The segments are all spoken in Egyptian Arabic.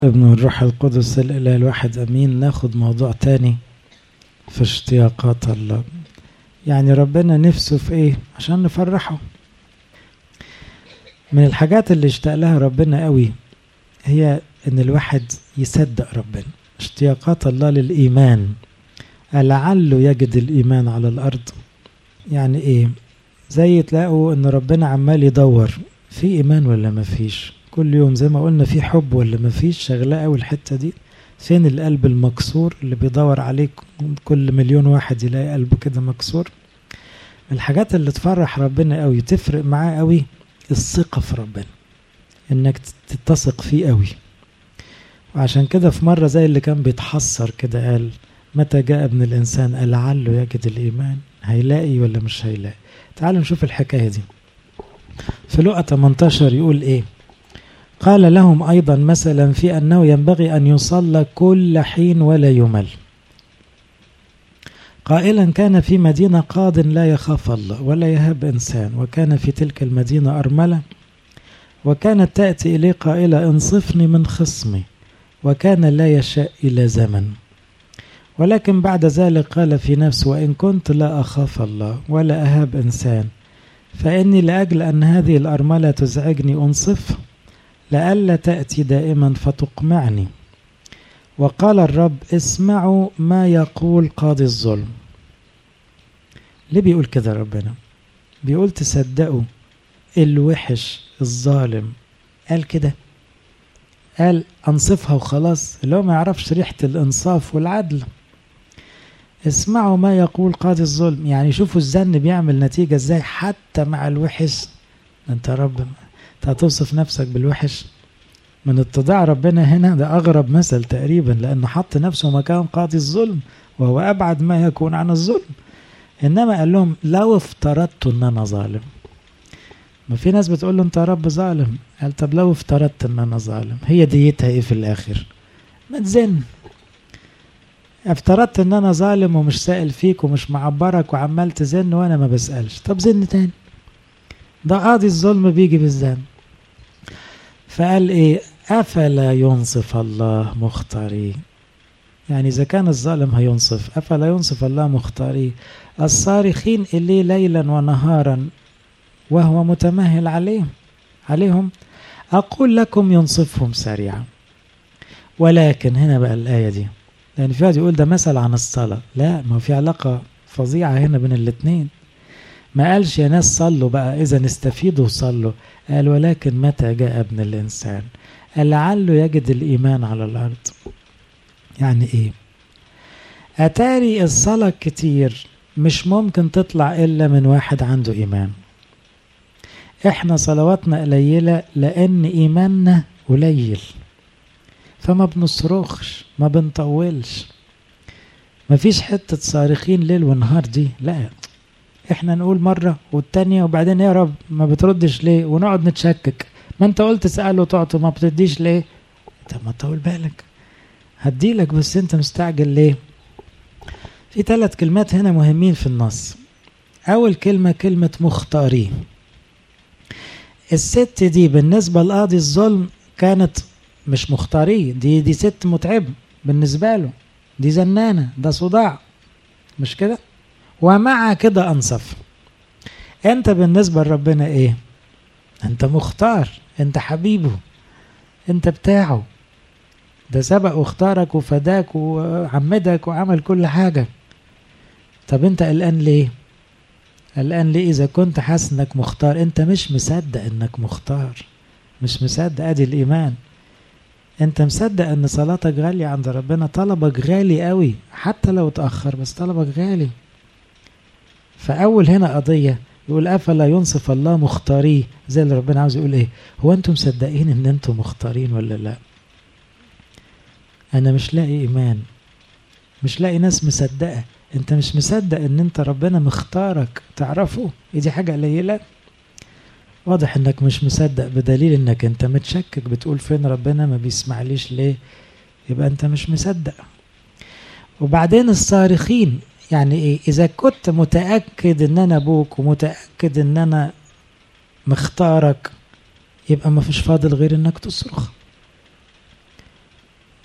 ابن الروح القدس الإله الواحد أمين ناخد موضوع تاني في اشتياقات الله يعني ربنا نفسه في ايه عشان نفرحه من الحاجات اللي اشتاق لها ربنا قوي هي ان الواحد يصدق ربنا اشتياقات الله للإيمان لعله يجد الإيمان على الأرض يعني ايه زي تلاقوا ان ربنا عمال يدور في إيمان ولا مفيش كل يوم زي ما قلنا في حب ولا مفيش شغلاه قوي الحتة دي فين القلب المكسور اللي بيدور عليك كل مليون واحد يلاقي قلبه كده مكسور الحاجات اللي تفرح ربنا قوي تفرق معاه قوي الثقة في ربنا انك تتثق فيه قوي وعشان كده في مرة زي اللي كان بيتحسر كده قال متى جاء ابن الإنسان لعله يجد الإيمان هيلاقي ولا مش هيلاقي تعالوا نشوف الحكاية دي في لقى 18 يقول ايه قال لهم أيضا مثلا في أنه ينبغي أن يصلى كل حين ولا يمل قائلا كان في مدينة قاض لا يخاف الله ولا يهب إنسان وكان في تلك المدينة أرملة وكانت تأتي إليه قائلة انصفني من خصمي وكان لا يشاء إلى زمن ولكن بعد ذلك قال في نفسه وإن كنت لا أخاف الله ولا أهاب إنسان فإني لأجل أن هذه الأرملة تزعجني أنصفها لئلا تأتي دائما فتقمعني وقال الرب اسمعوا ما يقول قاضي الظلم ليه بيقول كده ربنا بيقول تصدقوا الوحش الظالم قال كده قال انصفها وخلاص اللي هو ما يعرفش ريحة الانصاف والعدل اسمعوا ما يقول قاضي الظلم يعني شوفوا الزن بيعمل نتيجة ازاي حتى مع الوحش انت رب انت هتوصف نفسك بالوحش من اتضاع ربنا هنا ده اغرب مثل تقريبا لانه حط نفسه مكان قاضي الظلم وهو ابعد ما يكون عن الظلم انما قال لهم لو افترضت ان انا ظالم ما في ناس بتقول له انت يا رب ظالم قال طب لو افترضت ان انا ظالم هي ديتها ايه في الاخر ما تزن افترضت ان انا ظالم ومش سائل فيك ومش معبرك وعمال تزن وانا ما بسالش طب زن تاني ده قاضي الظلم بيجي بالزن فقال ايه افلا ينصف الله مختاري يعني اذا كان الظالم هينصف افلا ينصف الله مختاري الصارخين اليه ليلا ونهارا وهو متمهل عليهم عليهم اقول لكم ينصفهم سريعا ولكن هنا بقى الايه دي لان في واحد يقول ده مثل عن الصلاه لا ما في علاقه فظيعه هنا بين الاثنين ما قالش يا ناس صلوا بقى اذا استفيدوا صلوا قال ولكن متى جاء ابن الانسان قال لعله يجد الايمان على الارض يعني ايه اتاري الصلاه كتير مش ممكن تطلع الا من واحد عنده ايمان احنا صلواتنا قليله لان ايماننا قليل فما بنصرخش ما بنطولش مفيش حته صارخين ليل ونهار دي لا احنا نقول مرة والتانية وبعدين يا رب ما بتردش ليه ونقعد نتشكك ما انت قلت اسأل وتعطي ما بتديش ليه طب ما طول بالك هديلك بس انت مستعجل ليه في ثلاث كلمات هنا مهمين في النص اول كلمة كلمة مختارين الست دي بالنسبة لقاضي الظلم كانت مش مختارية دي دي ست متعبة بالنسبة له دي زنانة ده صداع مش كده ومع كده انصف انت بالنسبة لربنا ايه انت مختار انت حبيبه انت بتاعه ده سبق واختارك وفداك وعمدك وعمل كل حاجة طب انت قلقان ليه قلقان ليه اذا كنت حاسس انك مختار انت مش مصدق انك مختار مش مصدق ادي الايمان انت مصدق ان صلاتك غالية عند ربنا طلبك غالي قوي حتى لو اتأخر بس طلبك غالي فأول هنا قضية يقول أفلا ينصف الله مختاريه زي اللي ربنا عاوز يقول إيه هو أنتم مصدقين إن أنتم مختارين ولا لا أنا مش لاقي إيمان مش لاقي ناس مصدقة أنت مش مصدق إن أنت ربنا مختارك تعرفه دي حاجة قليلة واضح إنك مش مصدق بدليل إنك أنت متشكك بتقول فين ربنا ما بيسمعليش ليه يبقى أنت مش مصدق وبعدين الصارخين يعني ايه اذا كنت متاكد ان انا ابوك ومتاكد ان انا مختارك يبقى ما فيش فاضل غير انك تصرخ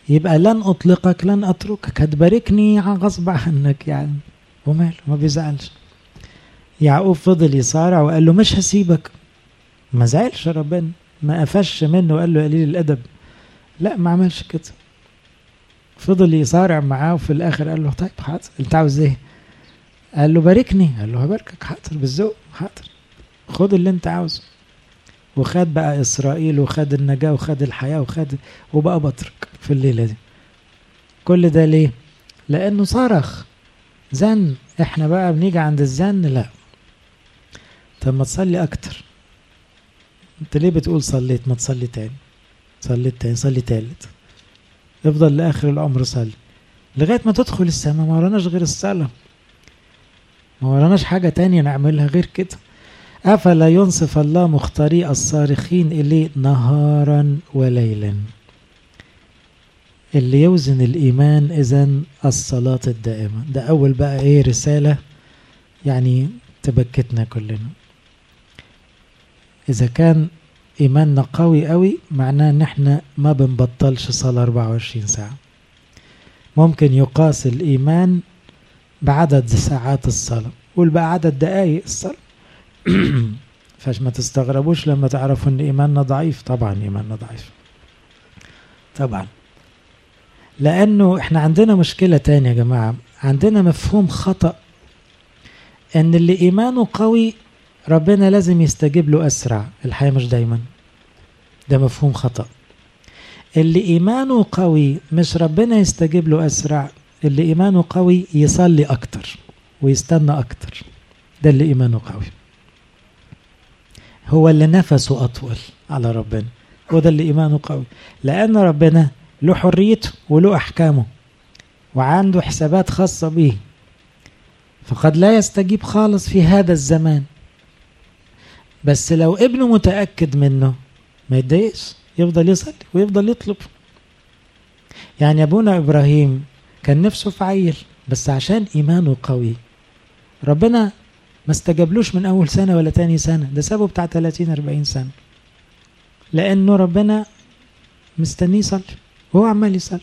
يبقى لن أطلقك لن أتركك هتباركني غصب عنك يعني وماله ما بيزعلش يعقوب فضل يصارع وقال له مش هسيبك ما زعلش ربنا ما قفش منه وقال له قليل الأدب لا ما عملش كده فضل يصارع معاه وفي الآخر قال له طيب حاضر أنت عاوز إيه؟ قال له باركني قال له هباركك حاضر بالذوق حاضر خد اللي أنت عاوزه وخد بقى إسرائيل وخد النجاة وخد الحياة وخد وبقى بطرك في الليلة دي كل ده ليه؟ لأنه صرخ زن احنا بقى بنيجي عند الزن لا طب ما تصلي أكتر انت ليه بتقول صليت ما تصلي تاني صليت تاني صلي تالت افضل لآخر العمر صلي لغاية ما تدخل السماء ما وراناش غير الصلاة ما وراناش حاجة تانية نعملها غير كده أفلا ينصف الله مختاري الصارخين إليه نهارا وليلا اللي يوزن الإيمان إذن الصلاة الدائمة ده أول بقى إيه رسالة يعني تبكتنا كلنا إذا كان إيماننا قوي قوي معناه إن إحنا ما بنبطلش صلاة 24 ساعة ممكن يقاس الإيمان بعدد ساعات الصلاة قول بقى عدد دقايق الصلاة فاش ما تستغربوش لما تعرفوا ان ايماننا ضعيف طبعا ايماننا ضعيف طبعا لانه احنا عندنا مشكلة تانية يا جماعة عندنا مفهوم خطأ ان اللي ايمانه قوي ربنا لازم يستجيب له اسرع الحقيقة مش دايما ده مفهوم خطأ اللي ايمانه قوي مش ربنا يستجيب له اسرع اللي ايمانه قوي يصلي اكتر ويستنى اكتر ده اللي ايمانه قوي هو اللي نفسه أطول على ربنا هو ده اللي إيمانه قوي لأن ربنا له حريته وله أحكامه وعنده حسابات خاصة به فقد لا يستجيب خالص في هذا الزمان بس لو ابنه متأكد منه ما يتضايقش يفضل يصلي ويفضل يطلب يعني أبونا إبراهيم كان نفسه في عيل بس عشان إيمانه قوي ربنا ما استجابلوش من اول سنه ولا تاني سنه ده سابه بتاع 30 40 سنه لانه ربنا مستنيه يصلي وهو عمال يصلي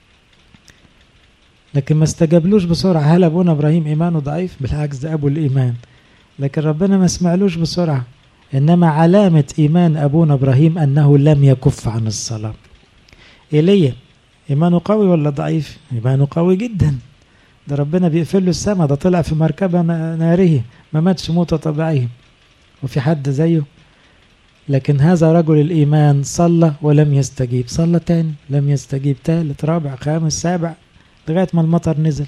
لكن ما استجابلوش بسرعه هل ابونا ابراهيم ايمانه ضعيف بالعكس ده ابو الايمان لكن ربنا ما سمعلوش بسرعه انما علامه ايمان ابونا ابراهيم انه لم يكف عن الصلاه ايليا ايمانه قوي ولا ضعيف ايمانه قوي جدا ده ربنا بيقفل له السماء ده طلع في مركبه ناريه ما ماتش موتة طبيعية وفي حد زيه لكن هذا رجل الإيمان صلى ولم يستجيب صلى تاني لم يستجيب تالت رابع خامس سابع لغاية ما المطر نزل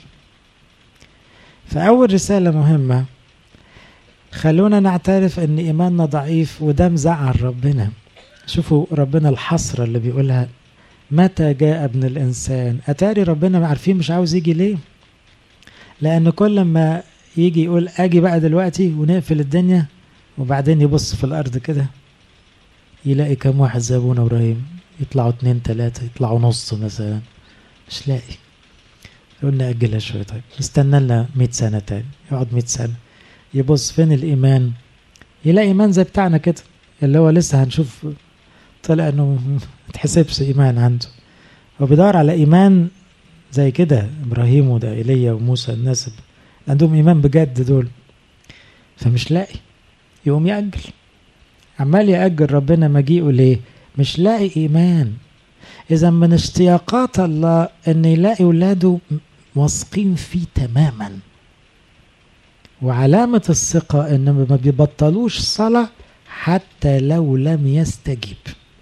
فأول رسالة مهمة خلونا نعترف ان ايماننا ضعيف وده مزعل ربنا شوفوا ربنا الحسرة اللي بيقولها متى جاء ابن الانسان اتاري ربنا عارفين مش عاوز يجي ليه لان كل ما يجي يقول اجي بقى دلوقتي ونقفل الدنيا وبعدين يبص في الارض كده يلاقي كم واحد زي ابونا ابراهيم يطلعوا اتنين تلاتة يطلعوا نص مثلا مش لاقي يقول نأجلها شوية طيب نستنى لنا 100 سنة تاني يقعد 100 سنة يبص فين الإيمان يلاقي إيمان زي بتاعنا كده اللي هو لسه هنشوف طلع إنه ما تحسبش إيمان عنده هو بيدور على إيمان زي كده إبراهيم وده إيليا وموسى الناس عندهم إيمان بجد دول فمش لاقي يقوم يأجل عمال يأجل ربنا مجيئه ليه مش لاقي إيمان إذا من اشتياقات الله أن يلاقي ولاده واثقين فيه تماما وعلامة الثقة أن ما بيبطلوش صلاة حتى لو لم يستجيب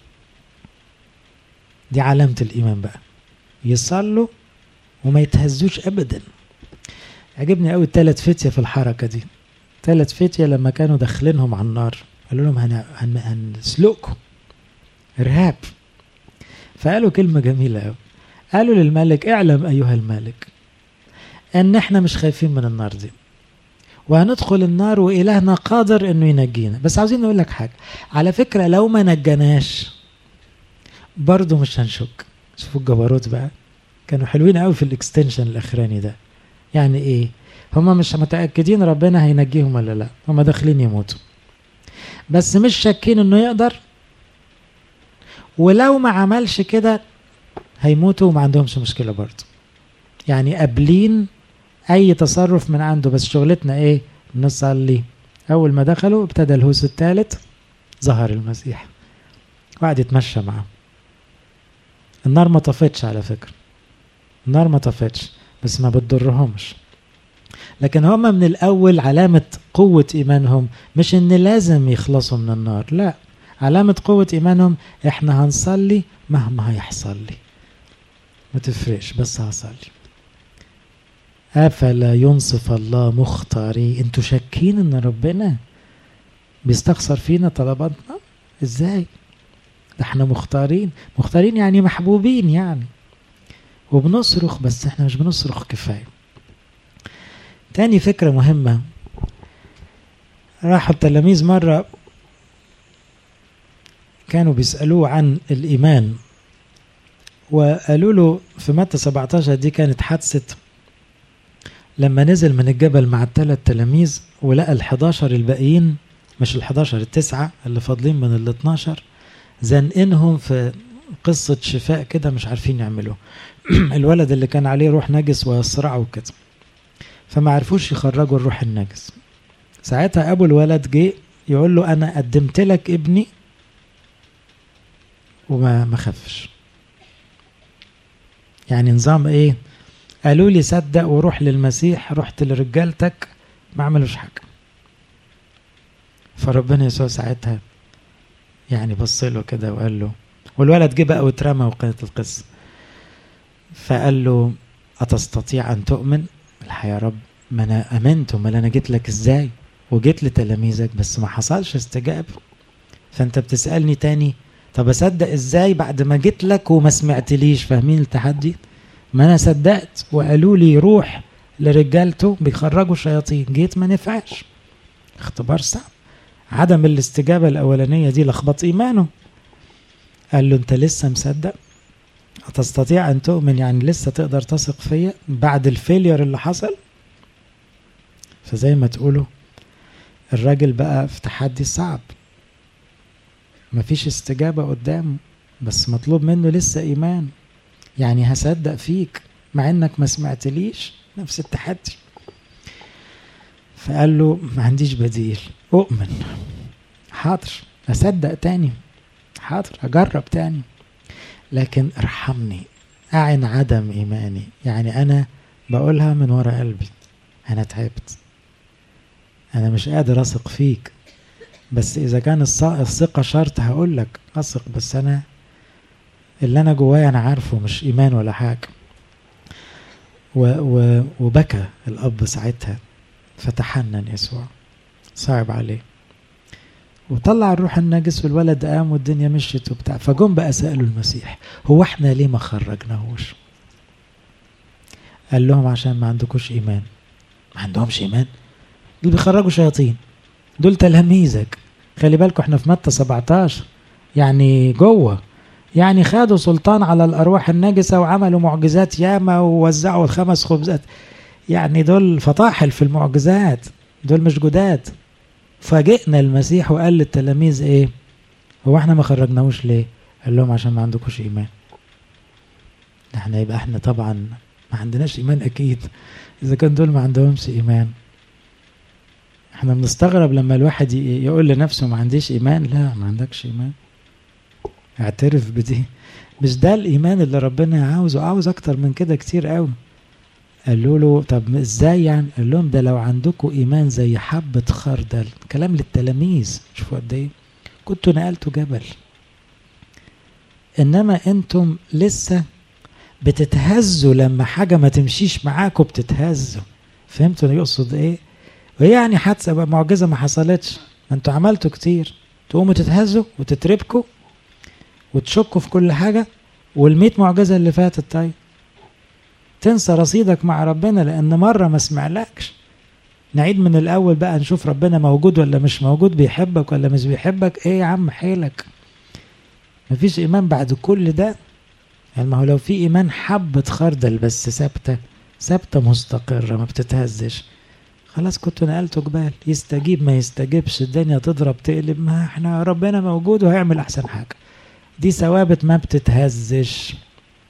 دي علامة الإيمان بقى يصلوا وما يتهزوش أبدا عجبني قوي التلات فتية في الحركة دي تلات فتية لما كانوا داخلينهم على النار قالوا لهم هن... هن... هنسلقكم إرهاب فقالوا كلمة جميلة قوي قالوا للملك اعلم أيها الملك أن احنا مش خايفين من النار دي وهندخل النار وإلهنا قادر إنه ينجينا بس عاوزين نقول لك حاجة على فكرة لو ما نجناش برضه مش هنشك شوفوا الجبروت بقى كانوا حلوين قوي في الاكستنشن الاخراني ده يعني ايه هما مش متاكدين ربنا هينجيهم ولا لا هما داخلين يموتوا بس مش شاكين انه يقدر ولو ما عملش كده هيموتوا وما عندهمش مشكلة برضه يعني قابلين أي تصرف من عنده بس شغلتنا إيه نصلي أول ما دخلوا ابتدى الهوس الثالث ظهر المسيح وقعد يتمشى معاه النار ما طفتش على فكرة النار ما طفتش بس ما بتضرهمش لكن هما من الأول علامة قوة إيمانهم مش إن لازم يخلصوا من النار لا علامة قوة إيمانهم إحنا هنصلي مهما هيحصل لي ما تفرقش بس هصلي أفلا ينصف الله مختاري انتوا شاكين ان ربنا بيستخسر فينا طلباتنا ازاي ده احنا مختارين مختارين يعني محبوبين يعني وبنصرخ بس احنا مش بنصرخ كفايه تاني فكرة مهمة راحوا التلاميذ مرة كانوا بيسألوه عن الإيمان وقالوا له في متى 17 دي كانت حادثة لما نزل من الجبل مع الثلاث تلاميذ ولقى ال 11 الباقيين مش ال 11 التسعة اللي فاضلين من ال 12 زنقينهم في قصة شفاء كده مش عارفين يعملوه الولد اللي كان عليه روح نجس ويصرعه وكده فما عرفوش يخرجوا الروح النجس ساعتها ابو الولد جه يقول له انا قدمت لك ابني وما ما خفش يعني نظام ايه قالوا لي صدق وروح للمسيح رحت لرجالتك ما عملوش حاجه فربنا يسوع ساعتها يعني بص له كده وقال له والولد جه بقى واترمى وكانت القصه فقال له أتستطيع أن تؤمن؟ الحقيقة يا رب ما أنا آمنت أمال أنا جيت لك إزاي؟ وجيت لتلاميذك بس ما حصلش استجابة فأنت بتسألني تاني طب أصدق إزاي بعد ما جيت لك وما سمعتليش فاهمين التحدي؟ ما أنا صدقت وقالوا لي روح لرجالته بيخرجوا شياطين جيت ما نفعش اختبار صعب عدم الاستجابة الأولانية دي لخبط إيمانه قال له أنت لسه مصدق؟ هتستطيع أن تؤمن يعني لسه تقدر تثق فيا بعد الفيلير اللي حصل فزي ما تقولوا الراجل بقى في تحدي صعب مفيش استجابة قدامه بس مطلوب منه لسه إيمان يعني هصدق فيك مع إنك ما سمعتليش نفس التحدي فقال له ما عنديش بديل أؤمن حاضر أصدق تاني حاضر أجرب تاني لكن ارحمني أعن عدم إيماني يعني أنا بقولها من ورا قلبي أنا تعبت أنا مش قادر أثق فيك بس إذا كان الثقة شرط هقول لك أثق بس أنا اللي أنا جوايا أنا عارفه مش إيمان ولا حاجة و و وبكى الأب ساعتها فتحنن يسوع صعب عليه وطلع الروح النجس والولد قام والدنيا مشيت وبتاع فجم بقى سألوا المسيح هو احنا ليه ما خرجناهوش قال لهم عشان ما عندكوش ايمان ما عندهمش ايمان دول بيخرجوا شياطين دول تلاميذك خلي بالكم احنا في متى 17 يعني جوه يعني خدوا سلطان على الارواح النجسه وعملوا معجزات ياما ووزعوا الخمس خبزات يعني دول فطاحل في المعجزات دول مش جداد فاجئنا المسيح وقال للتلاميذ ايه هو احنا ما خرجناهوش ليه قال لهم عشان ما عندكوش ايمان احنا يبقى احنا طبعا ما عندناش ايمان اكيد اذا كان دول ما عندهمش ايمان احنا بنستغرب لما الواحد يقول لنفسه ما عنديش ايمان لا ما عندكش ايمان اعترف بدي مش ده الايمان اللي ربنا عاوزه عاوز اكتر من كده كتير قوي قالوا له طب ازاي يعني قال لهم ده لو عندكم ايمان زي حبه خردل كلام للتلاميذ شوفوا قد ايه كنتوا نقلتوا جبل انما انتم لسه بتتهزوا لما حاجه ما تمشيش معاكم بتتهزوا فهمتوا يقصد ايه وهي يعني حادثه بقى معجزه ما حصلتش ما انتوا عملتوا كتير تقوموا تتهزوا وتتربكوا وتشكوا في كل حاجه والميت معجزه اللي فاتت طيب تنسى رصيدك مع ربنا لان مره ما سمعلكش نعيد من الاول بقى نشوف ربنا موجود ولا مش موجود بيحبك ولا مش بيحبك ايه يا عم حيلك مفيش ايمان بعد كل ده يعني ما هو لو في ايمان حبة خردل بس ثابتة ثابتة مستقرة ما بتتهزش خلاص كنت نقلته جبال يستجيب ما يستجيبش الدنيا تضرب تقلب ما احنا ربنا موجود وهيعمل احسن حاجة دي ثوابت ما بتتهزش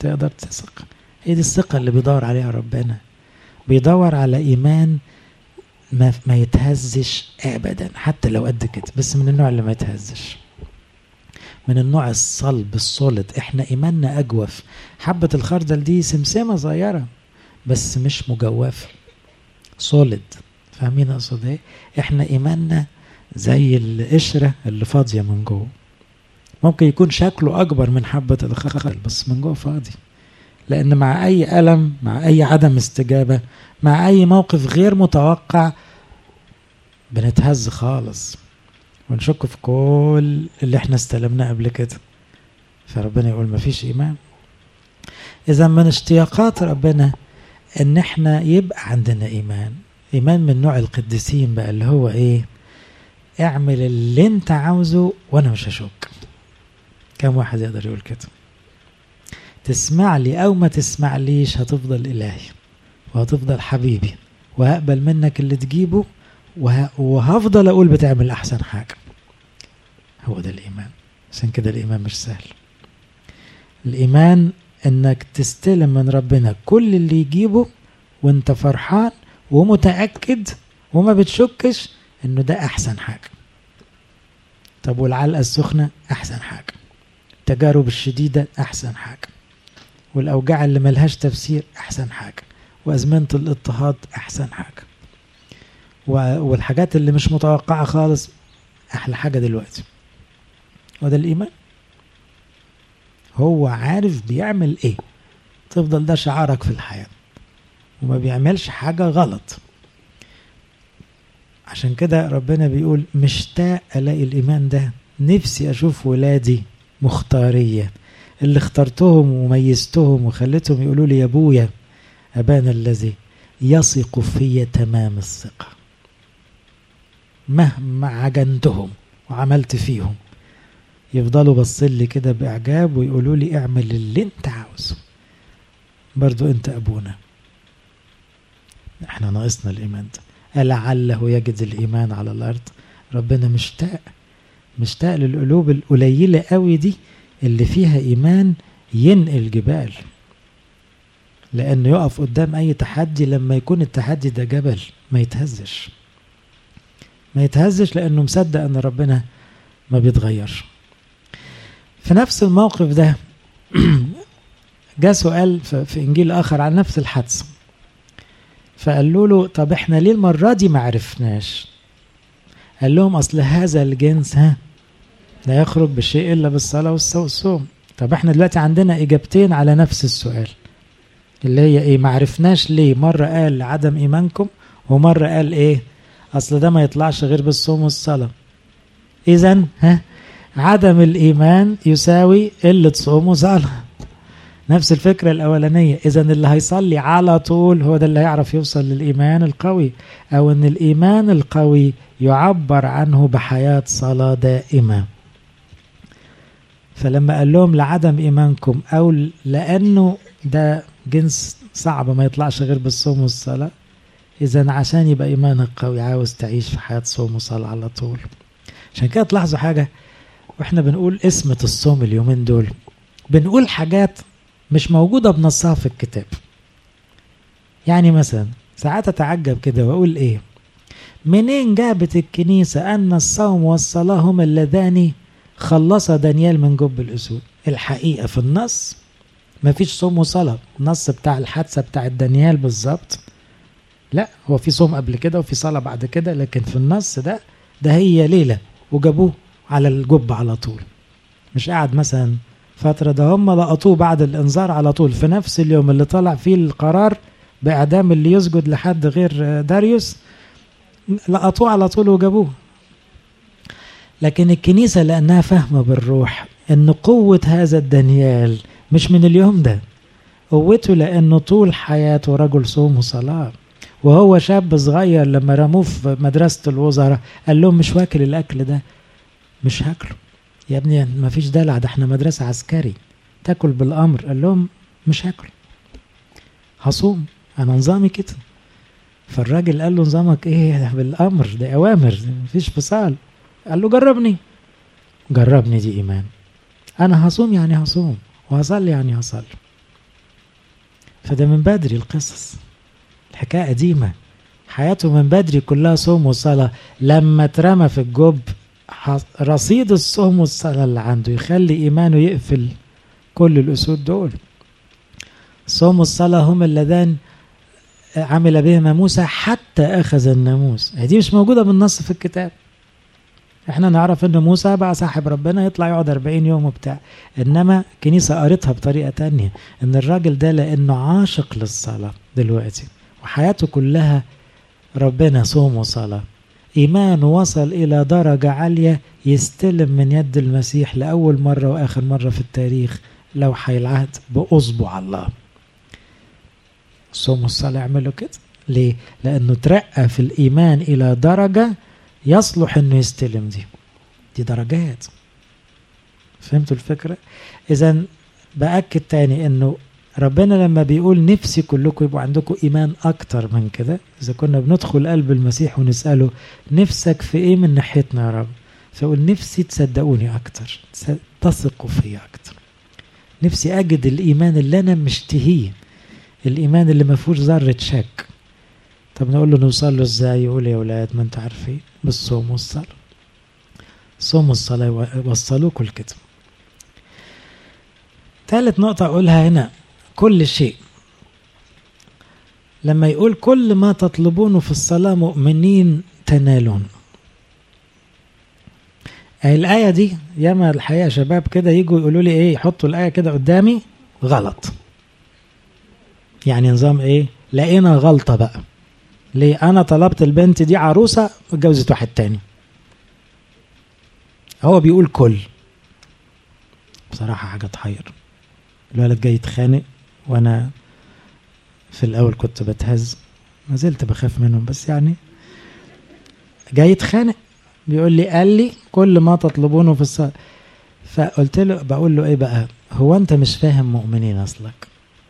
تقدر تثق هي دي الثقة اللي بيدور عليها ربنا بيدور على إيمان ما, ما يتهزش أبدا حتى لو قد كده بس من النوع اللي ما يتهزش من النوع الصلب الصلد احنا إيماننا أجوف حبة الخردل دي سمسمة صغيرة بس مش مجوفة صلد فاهمين أقصد إيه؟ احنا إيماننا زي القشرة اللي فاضية من جوه ممكن يكون شكله أكبر من حبة الخردل بس من جوه فاضي لأن مع أي ألم مع أي عدم استجابة مع أي موقف غير متوقع بنتهز خالص ونشك في كل اللي احنا استلمناه قبل كده فربنا يقول مفيش إيمان إذا من اشتياقات ربنا إن احنا يبقى عندنا إيمان إيمان من نوع القديسين بقى اللي هو إيه اعمل اللي انت عاوزه وأنا مش هشك كم واحد يقدر يقول كده تسمع لي أو ما تسمع ليش هتفضل إلهي وهتفضل حبيبي وهقبل منك اللي تجيبه وه... وهفضل أقول بتعمل أحسن حاجة هو ده الإيمان عشان كده الإيمان مش سهل الإيمان إنك تستلم من ربنا كل اللي يجيبه وانت فرحان ومتأكد وما بتشكش إنه ده أحسن حاجة طب والعلقة السخنة أحسن حاجة التجارب الشديدة أحسن حاجة والأوجاع اللي ملهاش تفسير أحسن حاجة وأزمنة الاضطهاد أحسن حاجة والحاجات اللي مش متوقعة خالص أحلى حاجة دلوقتي وده الإيمان هو عارف بيعمل إيه تفضل ده شعارك في الحياة وما بيعملش حاجة غلط عشان كده ربنا بيقول مشتاق ألاقي الإيمان ده نفسي أشوف ولادي مختارية اللي اخترتهم وميزتهم وخليتهم يقولوا لي يا ابويا أبانا الذي يثق في تمام الثقة مهما عجنتهم وعملت فيهم يفضلوا باصين لي كده بإعجاب ويقولوا لي اعمل اللي انت عاوزه برضو انت أبونا احنا ناقصنا الإيمان ده لعله يجد الإيمان على الأرض ربنا مشتاق مشتاق للقلوب القليلة قوي دي اللي فيها إيمان ينقل جبال لأنه يقف قدام أي تحدي لما يكون التحدي ده جبل ما يتهزش ما يتهزش لأنه مصدق أن ربنا ما بيتغيرش في نفس الموقف ده جاء سؤال في إنجيل آخر عن نفس الحادثة فقالوا له طب احنا ليه المرة دي ما عرفناش قال لهم أصل هذا الجنس ها لا يخرج بشيء إلا بالصلاة والصوم طب احنا دلوقتي عندنا إجابتين على نفس السؤال اللي هي ايه معرفناش ليه مرة قال عدم إيمانكم ومرة قال ايه أصل ده ما يطلعش غير بالصوم والصلاة إذا ها عدم الإيمان يساوي قلة صوم وصلاة نفس الفكرة الأولانية إذا اللي هيصلي على طول هو ده اللي هيعرف يوصل للإيمان القوي أو أن الإيمان القوي يعبر عنه بحياة صلاة دائمة فلما قال لهم لعدم إيمانكم أو لأنه ده جنس صعب ما يطلعش غير بالصوم والصلاة إذا عشان يبقى إيمانك قوي عاوز تعيش في حياة صوم وصلاة على طول عشان كده تلاحظوا حاجة وإحنا بنقول اسمة الصوم اليومين دول بنقول حاجات مش موجودة بنصها في الكتاب يعني مثلا ساعات أتعجب كده وأقول إيه منين جابت الكنيسة أن الصوم والصلاة هما اللذان خلص دانيال من جب الأسود الحقيقة في النص مفيش صوم وصلاة النص بتاع الحادثة بتاع دانيال بالظبط لا هو في صوم قبل كده وفي صلاة بعد كده لكن في النص ده ده هي ليلة وجابوه على الجب على طول مش قاعد مثلا فترة ده هم لقطوه بعد الإنذار على طول في نفس اليوم اللي طلع فيه القرار بإعدام اللي يسجد لحد غير داريوس لقطوه على طول وجابوه لكن الكنيسة لأنها فاهمة بالروح أن قوة هذا الدانيال مش من اليوم ده قوته لأنه طول حياته رجل صوم وصلاة وهو شاب صغير لما رموه في مدرسة الوزراء قال لهم مش واكل الأكل ده مش هاكله يا ابني ما فيش دلع ده احنا مدرسة عسكري تاكل بالأمر قال لهم مش هاكل هصوم أنا نظامي كده فالراجل قال له نظامك ايه بالأمر ده أوامر مفيش فصال قال له جربني جربني دي إيمان أنا هصوم يعني هصوم وهصلي يعني هصلي فده من بدري القصص الحكاية قديمة حياته من بدري كلها صوم وصلاة لما اترمى في الجب رصيد الصوم والصلاة اللي عنده يخلي إيمانه يقفل كل الأسود دول الصوم والصلاة هم اللذان عمل بهما موسى حتى أخذ الناموس دي مش موجودة بالنص في الكتاب احنا نعرف ان موسى بقى صاحب ربنا يطلع يقعد 40 يوم وبتاع انما الكنيسة قريتها بطريقة تانية ان الراجل ده لانه عاشق للصلاة دلوقتي وحياته كلها ربنا صوم وصلاة إيمانه وصل إلى درجة عالية يستلم من يد المسيح لأول مرة وآخر مرة في التاريخ لوحي العهد بأصبع الله الصوم والصلاة يعملوا كده ليه؟ لأنه ترقى في الإيمان إلى درجة يصلح أنه يستلم دي دي درجات فهمتوا الفكرة؟ إذا بأكد تاني أنه ربنا لما بيقول نفسي كلكم يبقوا عندكم إيمان أكتر من كده إذا كنا بندخل قلب المسيح ونسأله نفسك في إيه من ناحيتنا يا رب فيقول نفسي تصدقوني أكتر تثقوا فيا أكتر نفسي أجد الإيمان اللي أنا مشتهيه الإيمان اللي ما فيهوش ذرة شك طب نقول له نوصل له إزاي يقول يا ولاد ما أنتوا عارفين بالصوم والصلاة الصوم والصلاة يوصلوكوا لكده ثالث نقطة أقولها هنا كل شيء لما يقول كل ما تطلبونه في الصلاة مؤمنين تنالون الآية دي ياما الحقيقة شباب كده يجوا يقولوا لي إيه يحطوا الآية كده قدامي غلط يعني نظام إيه لقينا غلطة بقى ليه أنا طلبت البنت دي عروسة واتجوزت واحد تاني هو بيقول كل بصراحة حاجة تحير الولد جاي يتخانق وانا في الاول كنت بتهز ما زلت بخاف منهم بس يعني جاي يتخانق بيقول لي قال لي كل ما تطلبونه في الصلاة فقلت له بقول له ايه بقى هو انت مش فاهم مؤمنين اصلك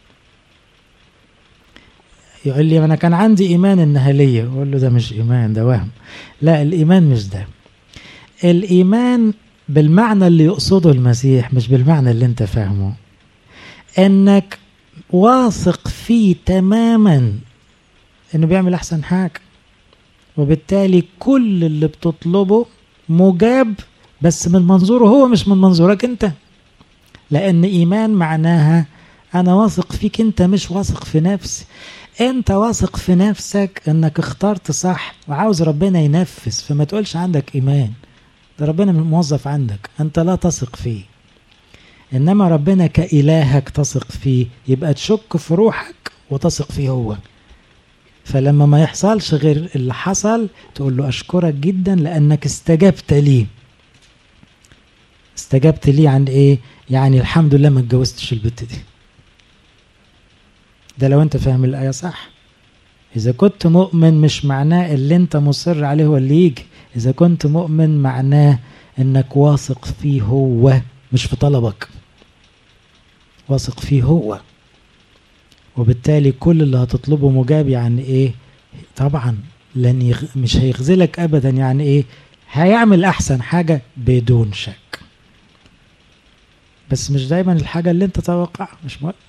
يقول لي انا كان عندي ايمان انها ليا اقول له ده مش ايمان ده وهم لا الايمان مش ده الايمان بالمعنى اللي يقصده المسيح مش بالمعنى اللي انت فاهمه انك واثق فيه تماما انه بيعمل احسن حاجه وبالتالي كل اللي بتطلبه مجاب بس من منظوره هو مش من منظورك انت لان ايمان معناها انا واثق فيك انت مش واثق في نفسي انت واثق في نفسك انك اخترت صح وعاوز ربنا ينفذ فما تقولش عندك ايمان ده ربنا موظف عندك انت لا تثق فيه انما ربنا كالهك تثق فيه يبقى تشك في روحك وتثق فيه هو فلما ما يحصلش غير اللي حصل تقول له اشكرك جدا لانك استجبت لي استجبت لي عن ايه يعني الحمد لله ما اتجوزتش البت دي ده لو انت فاهم الايه صح اذا كنت مؤمن مش معناه اللي انت مصر عليه هو اللي يجي اذا كنت مؤمن معناه انك واثق فيه هو مش في طلبك واثق فيه هو وبالتالي كل اللي هتطلبه مجاب يعني ايه طبعا لن يغ... مش هيخذلك ابدا يعني ايه هيعمل احسن حاجة بدون شك بس مش دايما الحاجة اللي انت توقعها مش مهم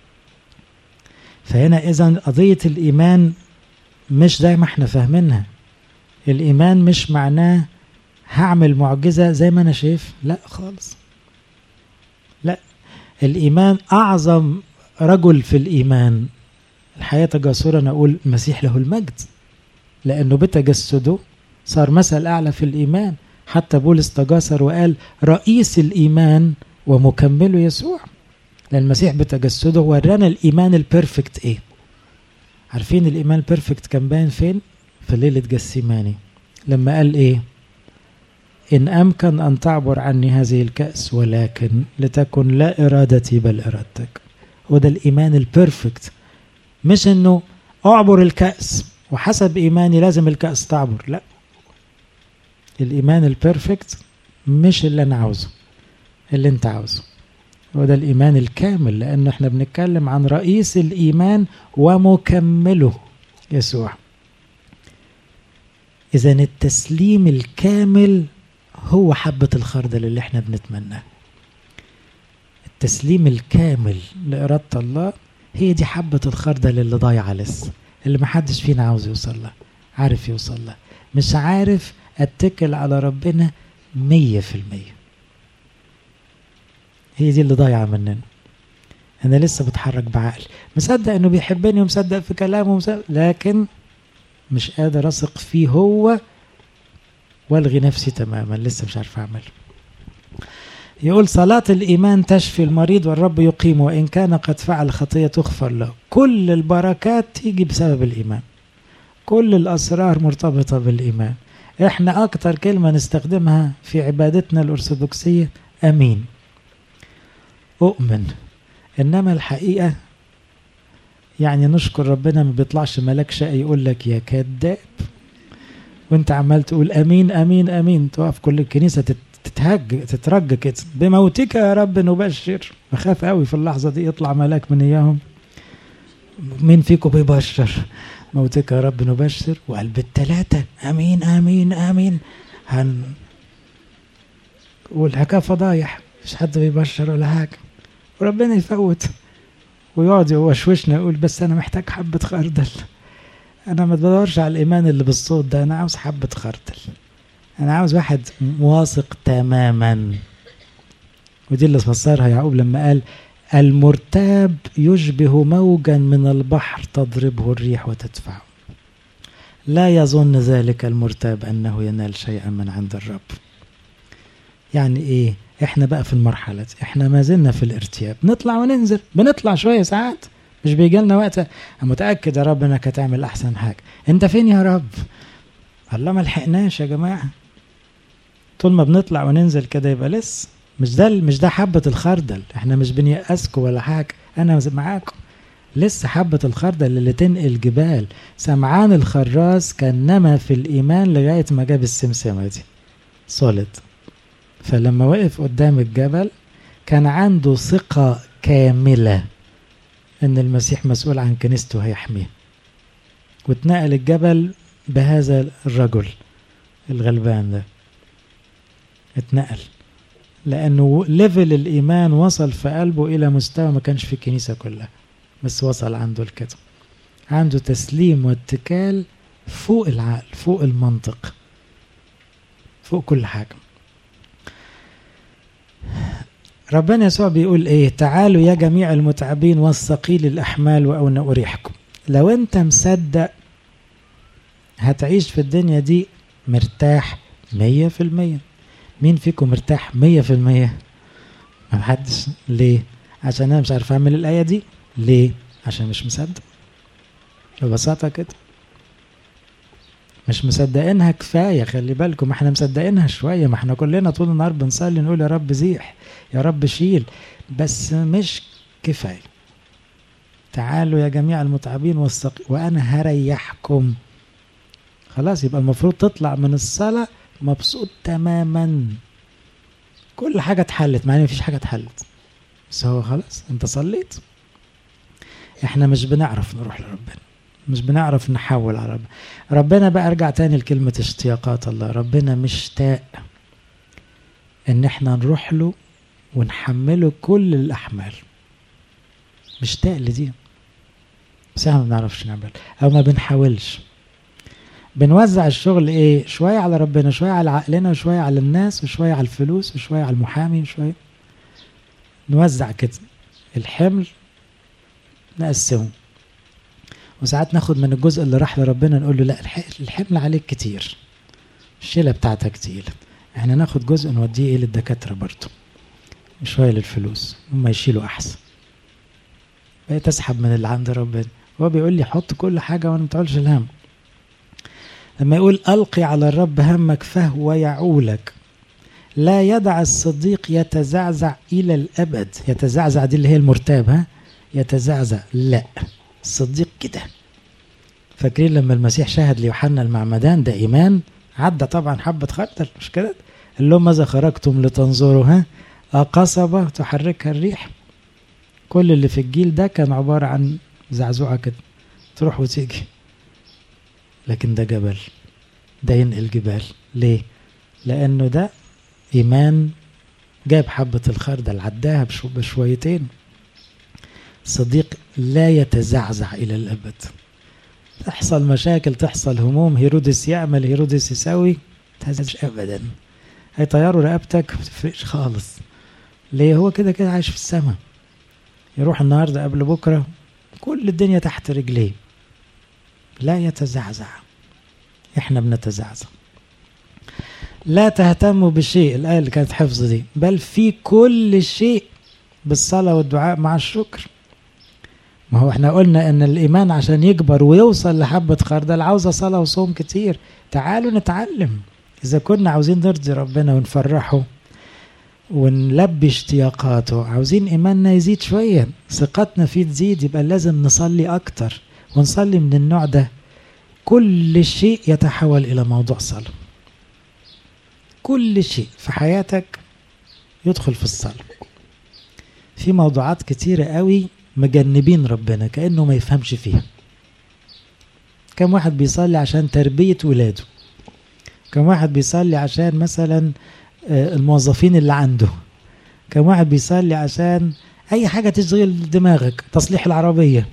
فهنا اذا قضية الايمان مش زي ما احنا فاهمينها الايمان مش معناه هعمل معجزة زي ما انا شايف لا خالص لا الإيمان أعظم رجل في الإيمان الحياة تجاسرا نقول المسيح له المجد لأنه بتجسده صار مثل أعلى في الإيمان حتى بولس تجاسر وقال رئيس الإيمان ومكمله يسوع لأن المسيح بتجسده ورانا الإيمان البرفكت إيه عارفين الإيمان البرفكت كان باين فين في ليلة جسيماني لما قال إيه إن أمكن أن تعبر عني هذه الكأس ولكن لتكن لا إرادتي بل إرادتك وده الإيمان البرفكت مش إنه أعبر الكأس وحسب إيماني لازم الكأس تعبر لا الإيمان البرفكت مش اللي أنا عاوزه اللي أنت عاوزه وده الإيمان الكامل لأن احنا بنتكلم عن رئيس الإيمان ومكمله يسوع إذا التسليم الكامل هو حبة الخردل اللي احنا بنتمناه التسليم الكامل لإرادة الله هي دي حبة الخردل اللي ضايعة لسه اللي محدش فينا عاوز يوصل لها عارف يوصل لها مش عارف اتكل على ربنا مية في المية هي دي اللي ضايعة مننا انا لسه بتحرك بعقلي مصدق انه بيحبني ومصدق في كلامه ومصدق لكن مش قادر اثق فيه هو والغي نفسي تماما لسه مش عارف اعمل يقول صلاة الإيمان تشفي المريض والرب يقيم وإن كان قد فعل خطية تغفر له كل البركات تيجي بسبب الإيمان كل الأسرار مرتبطة بالإيمان إحنا أكتر كلمة نستخدمها في عبادتنا الأرثوذكسية أمين أؤمن إنما الحقيقة يعني نشكر ربنا ما بيطلعش ملاك شقي يقول لك يا كذاب وانت عمال تقول امين امين امين تقف كل الكنيسه تتهج تترج كده بموتك يا رب نبشر بخاف قوي في اللحظه دي يطلع ملاك من اياهم مين فيكم بيبشر موتك يا رب نبشر وقلب التلاتة امين امين امين هن والحكايه فضايح مش حد بيبشر ولا حاجه وربنا يفوت ويقعد يوشوشنا يقول بس انا محتاج حبه خردل انا ما بدورش على الايمان اللي بالصوت ده انا عاوز حبه خردل انا عاوز واحد واثق تماما ودي اللي فسرها يعقوب لما قال المرتاب يشبه موجا من البحر تضربه الريح وتدفعه لا يظن ذلك المرتاب انه ينال شيئا من عند الرب يعني ايه احنا بقى في المرحله دي احنا ما زلنا في الارتياب نطلع وننزل بنطلع شويه ساعات مش بيجي لنا وقت انا متاكد يا رب انك هتعمل احسن حاجه انت فين يا رب الله ما لحقناش يا جماعه طول ما بنطلع وننزل كده يبقى لسه مش ده مش ده حبه الخردل احنا مش بنيأسكم ولا حاجه انا معاكم لسه حبة الخردل اللي تنقل جبال سمعان الخراس كان نما في الإيمان لغاية ما جاب السمسمة دي صلت فلما وقف قدام الجبل كان عنده ثقة كاملة ان المسيح مسؤول عن كنيسته هيحميه واتنقل الجبل بهذا الرجل الغلبان ده اتنقل لانه ليفل الايمان وصل في قلبه الى مستوى ما كانش في الكنيسه كلها بس وصل عنده لكده عنده تسليم واتكال فوق العقل فوق المنطق فوق كل حاجه ربنا يسوع بيقول ايه تعالوا يا جميع المتعبين والثقيل الاحمال وانا اريحكم لو انت مصدق هتعيش في الدنيا دي مرتاح مية في المية مين فيكم مرتاح مية في المية ما حدش ليه عشان انا مش عارف اعمل الاية دي ليه عشان مش مصدق ببساطة كده مش مصدقينها كفاية خلي بالكم احنا مصدقينها شوية ما احنا كلنا طول النهار بنصلي نقول يا رب زيح يا رب شيل بس مش كفاية تعالوا يا جميع المتعبين والثق وانا هريحكم خلاص يبقى المفروض تطلع من الصلاة مبسوط تماما كل حاجة اتحلت مع ان مفيش حاجة اتحلت بس هو خلاص انت صليت احنا مش بنعرف نروح لربنا مش بنعرف نحول على ربنا ربنا بقى ارجع تاني لكلمة اشتياقات الله ربنا مشتاق ان احنا نروح له ونحمله كل الاحمال مشتاق لدي بس احنا ما بنعرفش نعمل او ما بنحاولش بنوزع الشغل ايه شوية على ربنا شوية على عقلنا وشوية على الناس وشوية على الفلوس وشوية على المحامي وشوية نوزع كده الحمل نقسمه وساعات ناخد من الجزء اللي راح لربنا نقول له لا الحمل عليك كتير الشيلة بتاعتك تقيلة احنا ناخد جزء نوديه ايه للدكاترة برضه شوية للفلوس هم يشيلوا احسن بقيت اسحب من اللي عند ربنا هو بيقول لي حط كل حاجة وانا متقولش الهم لما يقول ألقي على الرب همك فهو يعولك لا يدع الصديق يتزعزع إلى الأبد يتزعزع دي اللي هي المرتاب ها يتزعزع لا الصديق كده فاكرين لما المسيح شهد ليوحنا المعمدان ده إيمان عدى طبعا حبة خردل مش كده قال لهم ماذا خرجتم لتنظروا ها قصبة تحركها الريح كل اللي في الجيل ده كان عبارة عن زعزوعة كده تروح وتيجي لكن ده جبل ده ينقل جبال ليه لأنه ده إيمان جاب حبة الخردل عداها بشو بشويتين صديق لا يتزعزع إلى الأبد تحصل مشاكل تحصل هموم هيرودس يعمل هيرودس يسوي تهزش أبدا هيطيروا رقبتك ما تفرقش خالص ليه هو كده كده عايش في السماء يروح النهارده قبل بكره كل الدنيا تحت رجليه لا يتزعزع احنا بنتزعزع لا تهتموا بشيء الآية اللي كانت حفظ دي بل في كل شيء بالصلاة والدعاء مع الشكر ما هو احنا قلنا ان الايمان عشان يكبر ويوصل لحبة خردل عاوزة صلاة وصوم كتير تعالوا نتعلم اذا كنا عاوزين نرضي ربنا ونفرحه ونلبي اشتياقاته عاوزين ايماننا يزيد شوية ثقتنا فيه تزيد يبقى لازم نصلي اكتر ونصلي من النوع ده كل شيء يتحول الى موضوع صلاة كل شيء في حياتك يدخل في الصلاة في موضوعات كتيرة قوي مجنبين ربنا كأنه ما يفهمش فيها كم واحد بيصلي عشان تربية ولاده كم واحد بيصلي عشان مثلا الموظفين اللي عنده كم واحد بيصلي عشان اي حاجة تشغل دماغك تصليح العربية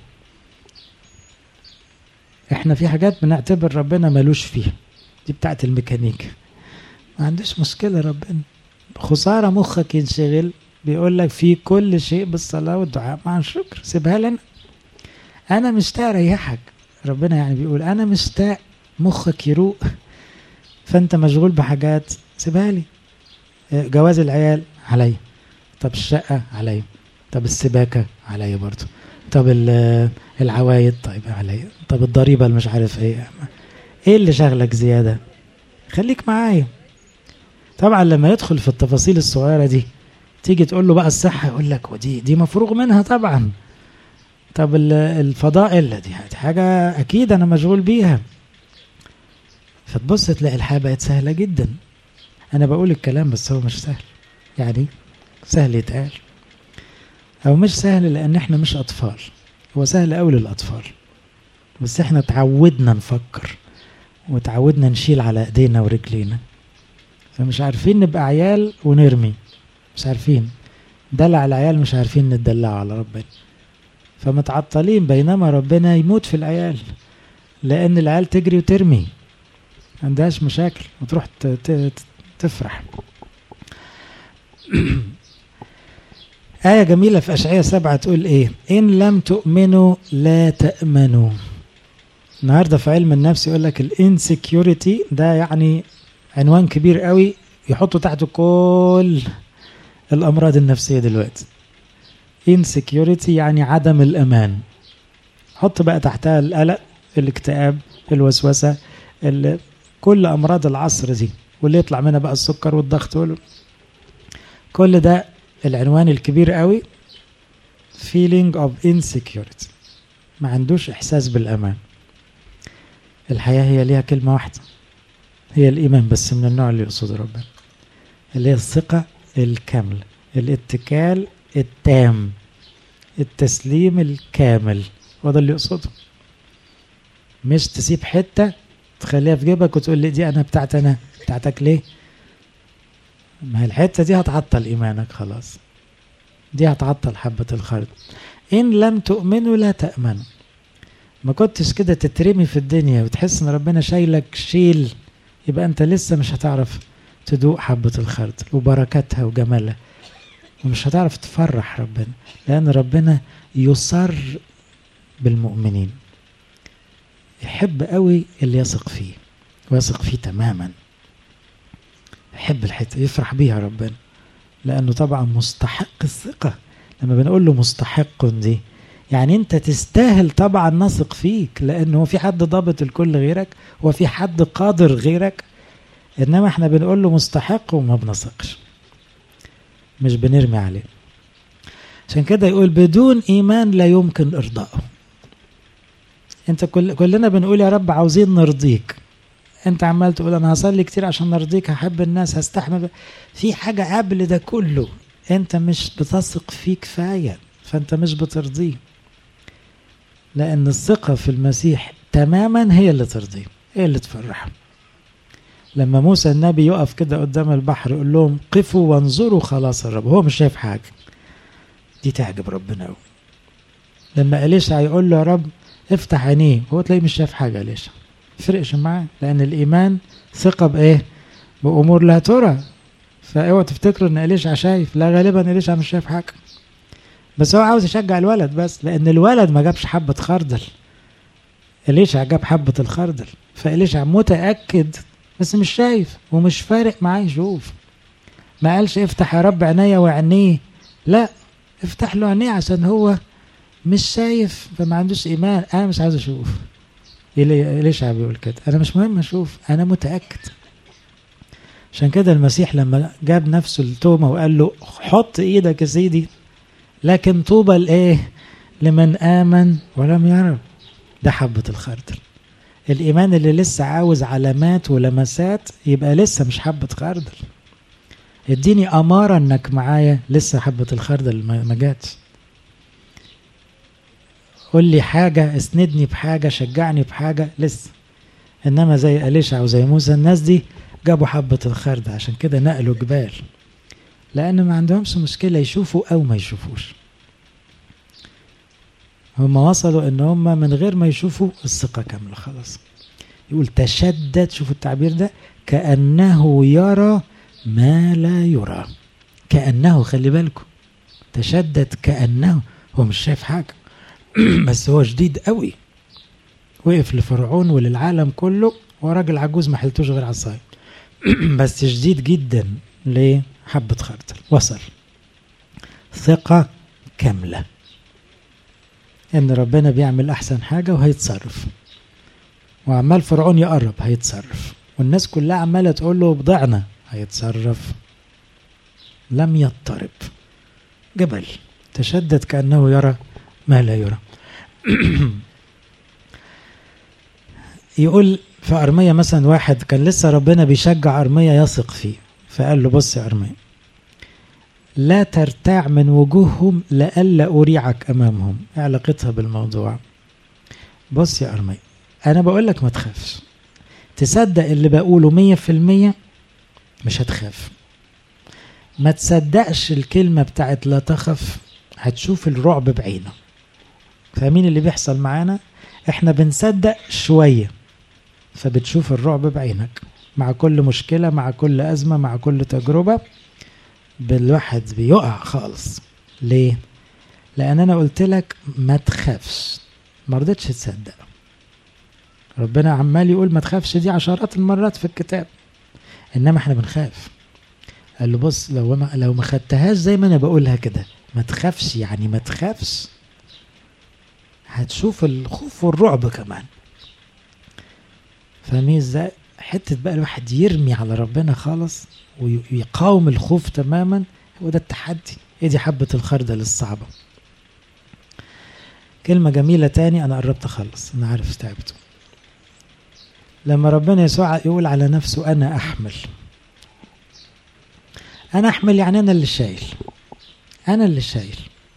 احنا في حاجات بنعتبر ربنا ملوش فيها دي بتاعت الميكانيك ما عندوش مشكلة ربنا خسارة مخك ينشغل بيقول لك في كل شيء بالصلاة والدعاء مع الشكر سيبها لنا أنا مشتاق أريحك ربنا يعني بيقول أنا مشتاق مخك يروق فأنت مشغول بحاجات سيبها لي جواز العيال عليا طب الشقة عليا طب السباكة عليا برضو طب العوايد طيب عليا طب الضريبة اللي مش عارف ايه ايه اللي شغلك زيادة خليك معايا طبعا لما يدخل في التفاصيل الصغيرة دي تيجي تقول له بقى الصحة يقول لك ودي دي مفروغ منها طبعا طب الفضائل دي حاجة أكيد أنا مشغول بيها فتبص تلاقي الحياة بقت سهلة جدا أنا بقول الكلام بس هو مش سهل يعني سهل يتقال أو مش سهل لأن إحنا مش أطفال هو سهل أوي للأطفال بس إحنا تعودنا نفكر وتعودنا نشيل على إيدينا ورجلينا فمش عارفين نبقى عيال ونرمي مش عارفين دلع العيال مش عارفين نتدلعوا على ربنا فمتعطلين بينما ربنا يموت في العيال لأن العيال تجري وترمي عندهاش مشاكل وتروح تفرح آية جميلة في أشعية سبعة تقول إيه إن لم تؤمنوا لا تأمنوا النهاردة في علم النفس يقول لك الانسكيورتي ده يعني عنوان كبير قوي يحطوا تحته كل الأمراض النفسية دلوقتي insecurity يعني عدم الأمان حط بقى تحتها القلق الاكتئاب الوسوسة كل أمراض العصر دي واللي يطلع منها بقى السكر والضغط وال... كل ده العنوان الكبير قوي feeling of insecurity ما عندوش إحساس بالأمان الحياة هي ليها كلمة واحدة هي الإيمان بس من النوع اللي يقصده ربنا اللي هي الثقة الكاملة الاتكال التام التسليم الكامل هو ده اللي يقصده مش تسيب حتة تخليها في جيبك وتقول لي دي أنا بتاعت أنا بتاعتك ليه ما هي الحتة دي هتعطل إيمانك خلاص دي هتعطل حبة الخرد إن لم تؤمنوا لا تأمنوا ما كنتش كده تترمي في الدنيا وتحس ان ربنا شايلك شيل يبقى انت لسه مش هتعرف تدوق حبة الخردل وبركاتها وجمالها ومش هتعرف تفرح ربنا لأن ربنا يصر بالمؤمنين يحب قوي اللي يثق فيه ويثق فيه تماما يحب الحتة يفرح بيها ربنا لأنه طبعا مستحق الثقة لما بنقول له مستحق دي يعني انت تستاهل طبعا نثق فيك لأنه هو في حد ضابط الكل غيرك هو في حد قادر غيرك انما احنا بنقول له مستحق وما بنثقش مش بنرمي عليه عشان كده يقول بدون ايمان لا يمكن ارضائه انت كل كلنا بنقول يا رب عاوزين نرضيك انت عمال تقول انا هصلي كتير عشان ارضيك هحب الناس هستحمل في حاجه قبل ده كله انت مش بتثق فيه كفايه فانت مش بترضيه لان الثقه في المسيح تماما هي اللي ترضيه هي اللي تفرحه لما موسى النبي يقف كده قدام البحر يقول لهم قفوا وانظروا خلاص الرب هو مش شايف حاجة دي تعجب ربنا قوي لما إليشع يقول له يا رب افتح عينيه هو تلاقيه مش شايف حاجة إليشع فرقش معاه لأن الإيمان ثقة بإيه؟ بأمور لا ترى فاوعوا تفتكروا إن إليشع شايف لا غالبا إليشع مش شايف حاجة بس هو عاوز يشجع الولد بس لأن الولد ما جابش حبة خردل إليشع جاب حبة الخردل فإليشع متأكد بس مش شايف ومش فارق معاه يشوف ما قالش افتح يا رب عينيا وعينيه لا افتح له عينيه عشان هو مش شايف فما عندوش ايمان انا مش عاوز اشوف ليش بيقول كده انا مش مهم اشوف انا متاكد عشان كده المسيح لما جاب نفسه لتوما وقال له حط ايدك يا سيدي لكن طوبى لايه لمن امن ولم يرى ده حبه الخردل الايمان اللي لسه عاوز علامات ولمسات يبقى لسه مش حبه خردل اديني اماره انك معايا لسه حبه الخردل ما جاتش قول لي حاجة اسندني بحاجة شجعني بحاجة لسه إنما زي أليشع وزي موسى الناس دي جابوا حبة الخردة عشان كده نقلوا جبال لأن ما عندهمش مشكلة يشوفوا أو ما يشوفوش هم وصلوا إن هم من غير ما يشوفوا الثقة كاملة خلاص يقول تشدد شوفوا التعبير ده كأنه يرى ما لا يرى كأنه خلي بالكم تشدد كأنه هو مش شايف حاجة بس هو شديد قوي وقف لفرعون وللعالم كله وراجل عجوز ما حلتوش غير عصايه بس شديد جدا ليه حبة خردل وصل ثقة كاملة ان ربنا بيعمل احسن حاجة وهيتصرف وعمال فرعون يقرب هيتصرف والناس كلها عمالة تقول له بضعنا هيتصرف لم يضطرب جبل تشدد كأنه يرى ما لا يرى يقول في أرمية مثلا واحد كان لسه ربنا بيشجع أرمية يثق فيه فقال له بص يا أرمية لا ترتاع من وجوههم لئلا أريعك أمامهم إيه علاقتها بالموضوع بص يا أرمية أنا بقول لك ما تخافش تصدق اللي بقوله مية في المية مش هتخاف ما تصدقش الكلمة بتاعت لا تخف هتشوف الرعب بعينك فاهمين اللي بيحصل معانا احنا بنصدق شويه فبتشوف الرعب بعينك مع كل مشكله مع كل ازمه مع كل تجربه بالواحد بيقع خالص ليه لان انا قلت لك ما تخافش ما رضيتش تصدق ربنا عمال يقول ما تخافش دي عشرات المرات في الكتاب انما احنا بنخاف قال له بص لو ما لو ما خدتهاش زي ما انا بقولها كده ما تخافش يعني ما تخافش هتشوف الخوف والرعب كمان فاهمين ازاي حته بقى الواحد يرمي على ربنا خالص ويقاوم الخوف تماما هو ده التحدي هي دي حبه الخردل الصعبه كلمة جميلة تاني أنا قربت أخلص أنا عارف تعبت لما ربنا يسوع يقول على نفسه أنا أحمل أنا أحمل يعني أنا اللي شايل أنا اللي شايل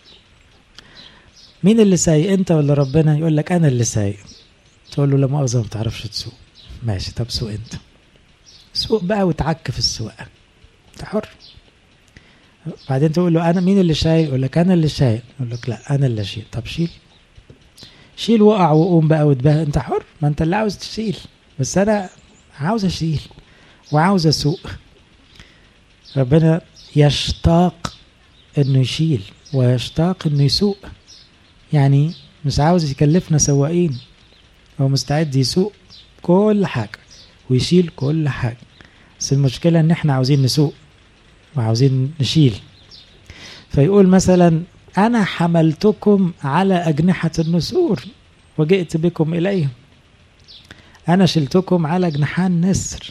مين اللي سايق انت ولا ربنا يقول لك انا اللي سايق تقول له لا مؤاخذه ما بتعرفش تسوق ماشي طب سوق انت سوق بقى وتعك في السواقه انت حر بعدين تقول له انا مين اللي شايل يقول لك انا اللي شايل يقول لك لا انا اللي اشيل طب شيل شيل وقع وقوم بقى وتبقى انت حر ما انت اللي عاوز تشيل بس انا عاوز اشيل وعاوز اسوق ربنا يشتاق انه يشيل ويشتاق انه يسوق يعني مش عاوز يكلفنا سواقين هو مستعد يسوق كل حاجة ويشيل كل حاجة بس المشكلة ان احنا عاوزين نسوق وعاوزين نشيل فيقول مثلا انا حملتكم على اجنحة النسور وجئت بكم اليهم انا شلتكم على جناحان نسر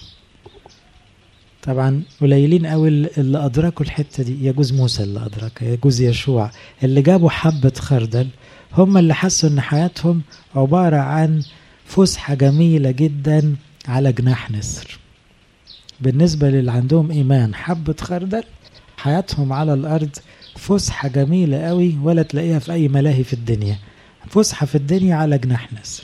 طبعا قليلين قوي اللي ادركوا الحته دي يجوز موسى اللي ادرك يجوز يشوع اللي جابوا حبه خردل هم اللي حسوا ان حياتهم عباره عن فسحه جميله جدا على جناح نسر بالنسبه للي عندهم ايمان حبه خردل حياتهم على الارض فسحه جميله قوي ولا تلاقيها في اي ملاهي في الدنيا فسحه في الدنيا على جناح نسر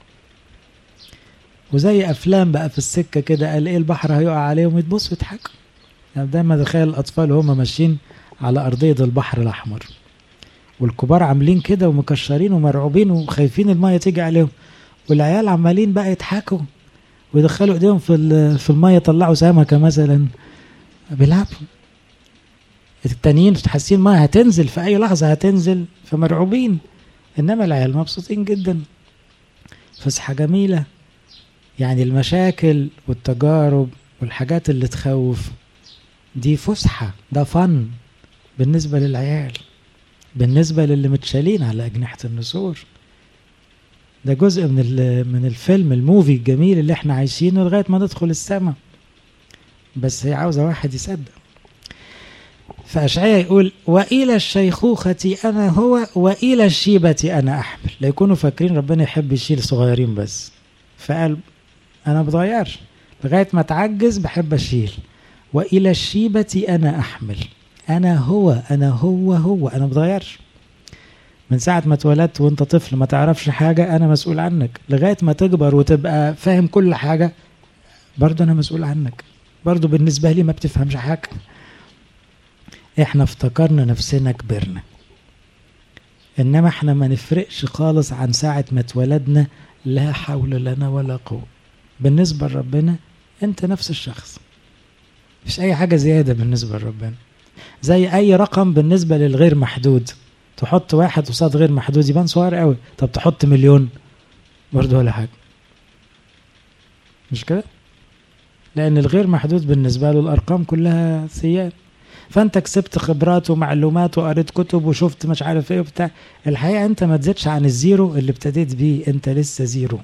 وزي افلام بقى في السكه كده قال ايه البحر هيقع عليهم يتبصوا ويضحكوا يعني دايما تخيل الاطفال وهم ماشيين على ارضيه البحر الاحمر والكبار عاملين كده ومكشرين ومرعوبين وخايفين المية تيجي عليهم والعيال عمالين بقى يضحكوا ويدخلوا ايديهم في في المية يطلعوا سمكة مثلا بيلعبوا التانيين حاسين ما هتنزل في اي لحظة هتنزل فمرعوبين انما العيال مبسوطين جدا فسحة جميلة يعني المشاكل والتجارب والحاجات اللي تخوف دي فسحة ده فن بالنسبة للعيال بالنسبة للي متشالين على أجنحة النسور ده جزء من من الفيلم الموفي الجميل اللي احنا عايشينه لغاية ما ندخل السماء بس هي عاوزة واحد يصدق فأشعيا يقول وإلى الشيخوخة أنا هو وإلى الشيبة أنا أحمل لا يكونوا فاكرين ربنا يحب يشيل صغيرين بس فقال أنا بتغيرش لغاية ما تعجز بحب أشيل وإلى الشيبة أنا أحمل أنا هو أنا هو هو أنا بتغيرش من ساعة ما اتولدت وانت طفل ما تعرفش حاجة أنا مسؤول عنك لغاية ما تكبر وتبقى فاهم كل حاجة برضه أنا مسؤول عنك برضه بالنسبة لي ما بتفهمش حاجة احنا افتكرنا نفسنا كبرنا انما احنا ما نفرقش خالص عن ساعة ما اتولدنا لا حول لنا ولا قوة بالنسبة لربنا انت نفس الشخص مش اي حاجة زيادة بالنسبة لربنا زي اي رقم بالنسبة للغير محدود تحط واحد قصاد غير محدود يبان صغير قوي طب تحط مليون برضه ولا حاجة مش كده لان الغير محدود بالنسبة له الارقام كلها سيئة فانت كسبت خبرات ومعلومات وقريت كتب وشفت مش عارف ايه وبتاع الحقيقه انت ما تزيدش عن الزيرو اللي ابتديت بيه انت لسه زيرو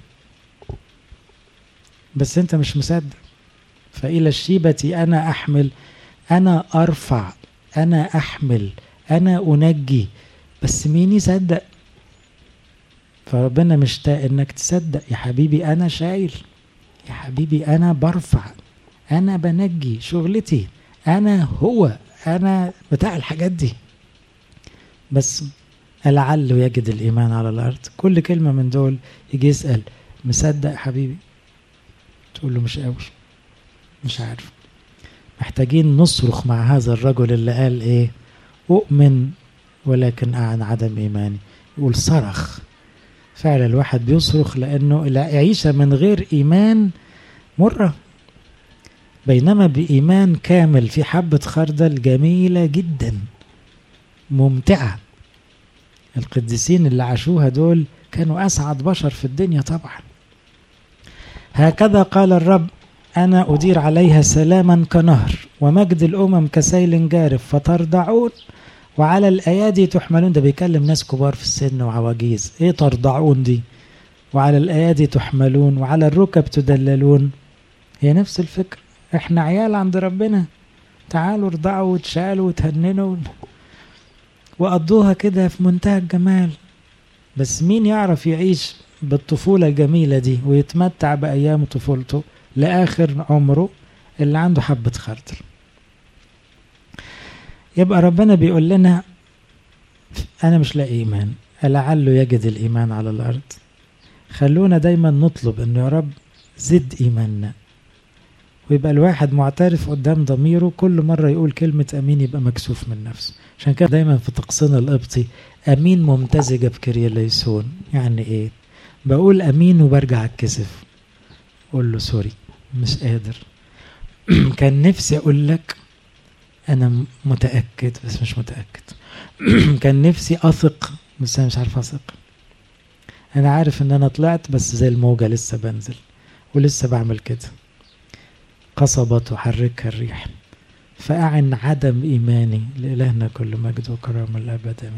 بس انت مش مصدق فالى الشيبه انا احمل انا ارفع انا احمل انا انجي بس مين يصدق فربنا مشتاق انك تصدق يا حبيبي انا شايل يا حبيبي انا برفع انا بنجي شغلتي انا هو انا بتاع الحاجات دي بس لعله يجد الايمان على الارض كل كلمه من دول يجي يسال مصدق حبيبي تقول له مش قوي مش عارف محتاجين نصرخ مع هذا الرجل اللي قال ايه اؤمن ولكن عن عدم ايماني يقول صرخ فعلا الواحد بيصرخ لانه العيشه من غير ايمان مره بينما بإيمان كامل في حبة خردل جميلة جدا ممتعة القديسين اللي عاشوها دول كانوا أسعد بشر في الدنيا طبعا هكذا قال الرب أنا أدير عليها سلاما كنهر ومجد الأمم كسيل جارف فترضعون وعلى الأيادي تحملون ده بيكلم ناس كبار في السن وعواجيز إيه ترضعون دي وعلى الأيادي تحملون وعلى الركب تدللون هي نفس الفكرة احنا عيال عند ربنا تعالوا ارضعوا وتشالوا وتهننوا وقضوها كده في منتهى الجمال بس مين يعرف يعيش بالطفولة الجميلة دي ويتمتع بأيام طفولته لآخر عمره اللي عنده حبة خردل يبقى ربنا بيقول لنا أنا مش لاقي إيمان لعله يجد الإيمان على الأرض خلونا دايما نطلب أنه يا رب زد إيماننا ويبقى الواحد معترف قدام ضميره كل مرة يقول كلمة أمين يبقى مكسوف من نفسه عشان كده دايما في طقسنا القبطي أمين ممتزجة بكرياليسون يعني إيه بقول أمين وبرجع أتكسف أقول له سوري مش قادر كان نفسي أقول لك أنا متأكد بس مش متأكد كان نفسي أثق بس أنا مش عارف أثق أنا عارف إن أنا طلعت بس زي الموجة لسه بنزل ولسه بعمل كده قصبة تحركها الريح فأعن عدم إيماني لإلهنا كل مجد وكرامة الأبد